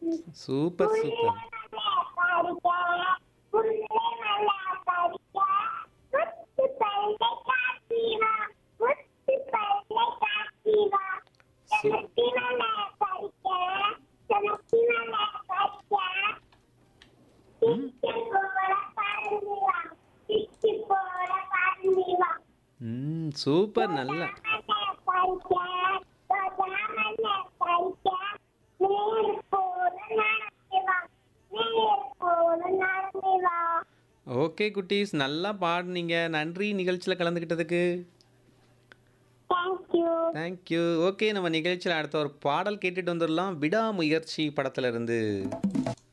super super hmm super நல்லா okay குட்டீஸ் நல்லா பாடுனீங்க நன்றி நிகழ்ச்சியில் கலந்துக்கிட்டதுக்கு தேங்க்யூ தேங்க்யூ ஓகே நம்ம நிகழ்ச்சியில் அடுத்த ஒரு பாடல் கேட்டுட்டு வந்துடலாம் விடாமுயற்சி படத்துல இருந்து